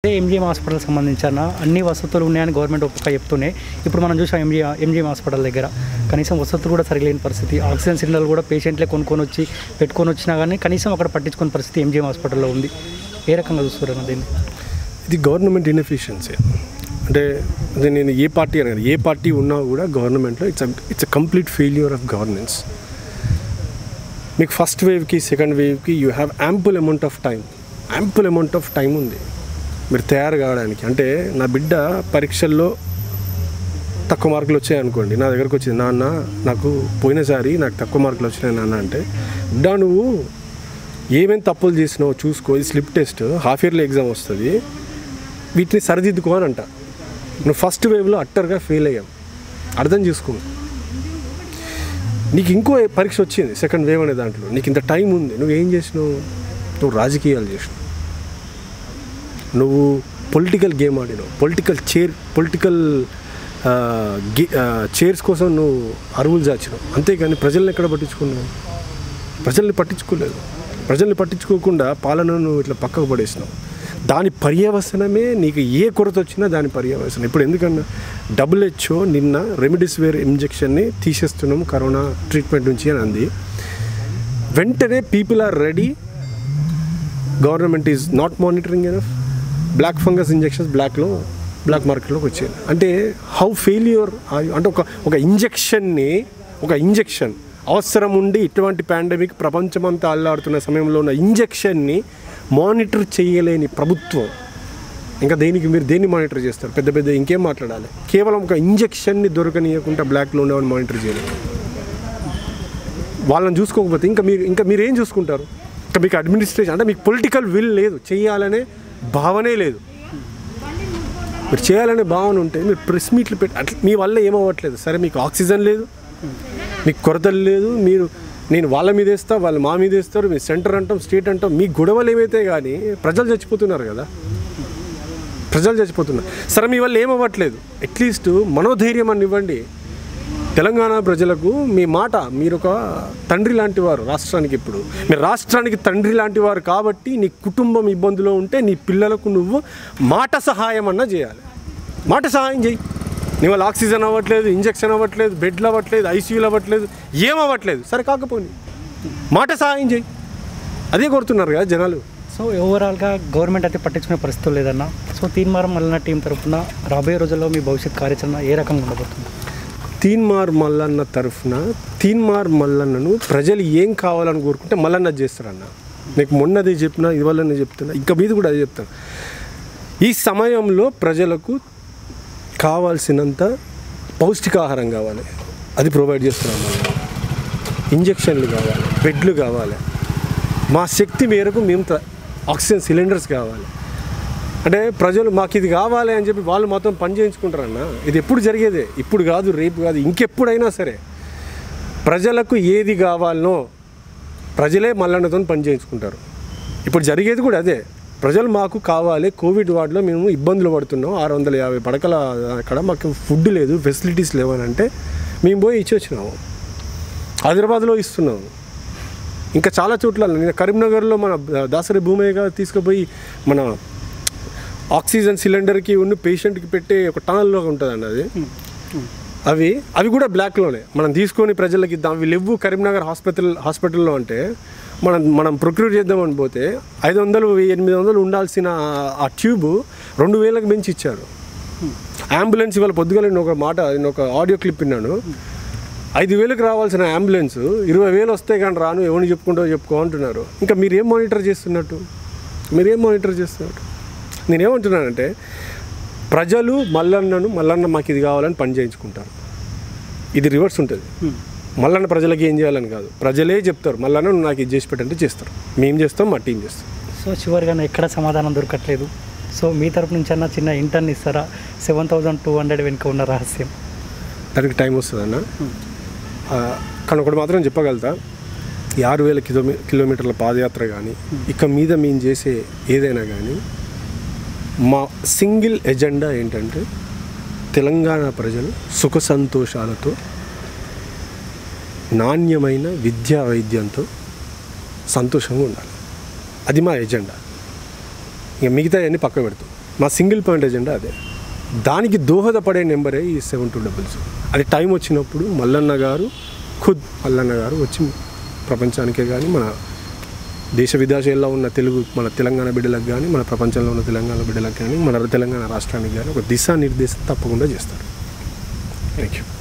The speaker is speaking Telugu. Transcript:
ఎంజిఎం హాస్పిటల్ సంబంధించిన అన్ని వసతులు ఉన్నాయని గవర్నమెంట్ ఒక పక్క చెప్తూనే ఇప్పుడు మనం చూసాం ఎంజీ ఎంజిఎం హాస్పిటల్ దగ్గర కనీసం వసతులు కూడా సరిలేని పరిస్థితి ఆక్సిజన్ సిలిండర్లు కూడా పేషెంట్లే కొనుక్కొని వచ్చి పెట్టుకొని వచ్చినా కానీ కనీసం అక్కడ పట్టించుకునే పరిస్థితి ఎంజిఎం హాస్పిటల్లో ఉంది ఏ రకంగా చూస్తున్నారు దీన్ని ఇది గవర్నమెంట్ ఇన్ఎఫిషియన్సీ అంటే అది నేను ఏ పార్టీ అని ఏ పార్టీ ఉన్నా కూడా గవర్నమెంట్లో it's it's a complete failure of governance మీకు ఫస్ట్ వేవ్కి సెకండ్ వేవ్కి you have ample amount of time ample amount of time ఉంది మీరు తయారు కావడానికి అంటే నా బిడ్డ పరీక్షల్లో తక్కువ మార్కులు వచ్చాయి అనుకోండి నా దగ్గరకు వచ్చింది నాన్న నాకు పోయినసారి నాకు తక్కువ మార్కులు వచ్చినాయి నాన్న అంటే బిడ్డ నువ్వు ఏమేమి తప్పులు చేసినావో చూసుకో ఇది slip test half yearly exam వస్తుంది వీటిని సరిదిద్దుకో అని అంట నువ్వు ఫస్ట్ వేవ్లో అట్టర్గా ఫెయిల్ అయ్యావు అర్థం చేసుకో నీకు ఇంకో పరీక్ష వచ్చింది సెకండ్ వేవ్ అనే దాంట్లో నీకు ఇంత టైం ఉంది నువ్వు ఏం చేసినావు నువ్వు రాజకీయాలు చేసినావు నువ్వు పొలిటికల్ గేమ్ ఆడినావు పొలిటికల్ చైర్ పొలిటికల్ చైర్స్ కోసం నువ్వు అరువులు చాచినావు అంతేగాని ప్రజల్ని ఎక్కడ పట్టించుకున్నావు ప్రజల్ని పట్టించుకోలేదు ప్రజల్ని పట్టించుకోకుండా పాలనను ఇట్లా పక్కకు పడేసినావు దాని పర్యవసనమే నీకు ఏ కొరత వచ్చినా దాని పర్యవసనం ఇప్పుడు ఎందుకన్నా డబ్ల్యూహెచ్ఓ నిన్న రెమిడిసివిర్ ఇంజెక్షన్ని తీసేస్తున్నాం కరోనా ట్రీట్మెంట్ నుంచి అని అంది వెంటనే people are ready government is not monitoring enough black fungus injections బ్లాక్లో బ్లాక్ మార్కెట్లోకి వచ్చాయి అంటే హౌ ఫెయిల్యూర్ అంటే ఒక ఒక ఇంజెక్షన్ని ఒక ఇంజెక్షన్ అవసరం ఉండి ఇటువంటి పాండమిక్ ప్రపంచమంతా అల్లాడుతున్న సమయంలో ఉన్న ఇంజెక్షన్ని మానిటర్ చేయలేని ప్రభుత్వం ఇంకా దేనికి మీరు దేన్ని మానిటర్ చేస్తారు పెద్ద పెద్ద ఇంకేం మాట్లాడాలి కేవలం ఒక ఇంజెక్షన్ని దొరకనీయకుండా బ్లాక్లో ఉండేవాడిని మానిటర్ చేయలేదు వాళ్ళని చూసుకోకపోతే ఇంకా మీరు ఇంకా మీరు ఏం చూసుకుంటారు ఇంకా మీకు అడ్మినిస్ట్రేషన్ అంటే మీకు పొలిటికల్ విల్ లేదు చేయాలనే భావనే లేదు మీరు చేయాలనే భావన ఉంటే మీరు ప్రెస్ మీట్లు పెట్టి అట్లా మీ వల్ల ఏమవ్వట్లేదు సరే మీకు ఆక్సిజన్ లేదు మీకు కొరతలు లేదు మీరు నేను వాళ్ళ మీద వేస్తా వాళ్ళు మా మీద వేస్తారు మీ సెంటర్ అంటాం స్టేట్ అంటాం మీ గొడవలు ఏమైతే కానీ ప్రజలు చచ్చిపోతున్నారు కదా ప్రజలు చచ్చిపోతున్నారు సరే మీ వల్ల ఏమవ్వట్లేదు అట్లీస్ట్ మనోధైర్యం అని ఇవ్వండి తెలంగాణ ప్రజలకు మీ మాట మీరు ఒక తండ్రి లాంటి వారు రాష్ట్రానికి ఇప్పుడు మీరు రాష్ట్రానికి తండ్రి లాంటి వారు కాబట్టి నీ కుటుంబం ఇబ్బందిలో ఉంటే నీ పిల్లలకు నువ్వు మాట సహాయం అన్నా చేయాలి మాట సహాయం చేయి నీ వల్ల ఆక్సిజన్ అవ్వట్లేదు ఇంజక్షన్ అవ్వట్లేదు బెడ్లు అవ్వట్లేదు ఐసీయూలు అవ్వట్లేదు ఏం అవ్వట్లేదు సరే కాకపోని మాట సహాయం చేయి అదే కోరుతున్నారు కదా జనాలు సో ఓవరాల్గా గవర్నమెంట్ అయితే పట్టించుకునే పరిస్థితులు లేదన్న సో తీన్మారం మల్లన్న టీం తరఫున రాబోయే రోజుల్లో మీ భవిష్యత్ కార్యాచరణ ఏ రకంగా ఉండబోతుంది తీన్మార్ మల్లన్న తరఫున తీన్మార్ మల్లన్నను ప్రజలు ఏం కావాలని కోరుకుంటే మల్లన్న అది చేస్తారన్న నీకు మొన్నది చెప్పినా ఇవాళ నేను చెప్తున్నా ఇంకా మీద కూడా అది చెప్తాను ఈ సమయంలో ప్రజలకు కావాల్సినంత పౌష్టికాహారం కావాలి అది ప్రొవైడ్ చేస్తున్నాం మనం ఇంజక్షన్లు కావాలి బెడ్లు కావాలి మా శక్తి మేరకు మేము త- ఆక్సిజన్ సిలిండర్స్ కావాలి అంటే ప్రజలు మాకు ఇది కావాలి అని చెప్పి వాళ్ళు మాత్రం పని చేయించుకుంటారన్న ఇది ఎప్పుడు జరిగేదే ఇప్పుడు కాదు రేపు కాదు ఇంకెప్పుడైనా సరే ప్రజలకు ఏది కావాలనో ప్రజలే మల్లన్నతో పని చేయించుకుంటారు ఇప్పుడు జరిగేది కూడా అదే ప్రజలు మాకు కావాలి కోవిడ్ వార్డులో మేము ఇబ్బందులు పడుతున్నాం ఆరు వందల యాభై పడకల అక్కడ మాకు ఫుడ్ లేదు ఫెసిలిటీస్ లేవని అంటే మేము పోయి ఇచ్చి వచ్చినాము హైదరాబాద్లో ఇస్తున్నాము ఇంకా చాలా చోట్ల నేను కరీంనగర్లో మన దాసరి భూమయ్య తీసుకుపోయి మన ఆక్సిజన్ సిలిండర్కి ఉన్న పేషెంట్కి పెట్టే ఒక టనల్లో ఉంటుందండి అది అవి అవి కూడా బ్లాక్లోనే మనం తీసుకొని ప్రజలకి ఇద్దాం అవి లేవు కరీంనగర్ హాస్పిటల్ హాస్పిటల్లో అంటే మనం మనం ప్రొక్యూర్ చేద్దామని పోతే ఐదు వందలు ఎనిమిది వందలు ఉండాల్సిన ఆ- ఆ ట్యూబ్ రెండు వేలకు పెంచి ఇచ్చారు అంబులెన్స్ ఇవాళ పొద్దుగల నేను ఒక మాట నేను ఒక ఆడియో క్లిప్ విన్నాను ఐదు వేలకు రావాల్సిన అంబులెన్స్ ఇరవై వేలు వస్తే కానీ రాను ఎవరిని చెప్పుకుంటో చెప్పుకో అంటున్నారు ఇంకా మీరు ఏం మానిటర్ చేస్తున్నట్టు మీరు ఏం మానిటర్ చేస్తున్నట్టు నేనేమంటున్నానంటే ప్రజలు మల్లన్నను మల్లన్న మాకు ఇది కావాలని పని చేయించుకుంటారు ఇది రివర్స్ ఉంటుంది మల్లన్న ప్రజలకి ఏం చేయాలని కాదు ప్రజలే చెప్తారు మల్లన్న నువ్వు నాకు ఇది చేసి పెట్టంటే చేస్తారు మేము చేస్తాం మా టీం చేస్తాం సో చివరిగా ఎక్కడ సమాధానం దొరకట్లేదు సో మీ తరపు నుంచి అన్న చిన్న ఇంటర్న్ ఇస్తారా సెవెన్ థౌజండ్ టూ హండ్రెడ్ వెనుక ఉన్న రహస్యం దానికి టైం వస్తుందన్న ఆ, కానీ ఒకటి మాత్రం చెప్పగలుగుతా ఈ ఆరు వేల కిలోమీ కిలోమీటర్ల పాదయాత్ర కానీ ఇక మీద మేము చేసే ఏదైనా కానీ మా సింగిల్ ఎజెండా ఏంటంటే తెలంగాణ ప్రజలు సుఖ సంతోషాలతో నాణ్యమైన విద్యా వైద్యంతో సంతోషంగా ఉండాలి అది మా ఎజెండా ఇక మిగతా అన్ని పక్క పెడతాం మా సింగిల్ పాయింట్ ఎజెండా అదే దానికి దోహదపడే నెంబరే ఈ సెవెన్ టూ డబుల్స్ అది టైం వచ్చినప్పుడు మల్లన్న గారు ఖుద్ మల్లన్న గారు వచ్చి ప్రపంచానికే కానీ మన దేశ విదేశాల్లో ఉన్న తెలుగు మన తెలంగాణ బిడ్డలకు కానీ మన ప్రపంచంలో ఉన్న తెలంగాణ బిడ్డలకు కానీ మన తెలంగాణ రాష్ట్రానికి కానీ ఒక దిశానిర్దేశం తప్పకుండా చేస్తారు థ్యాంక్ యూ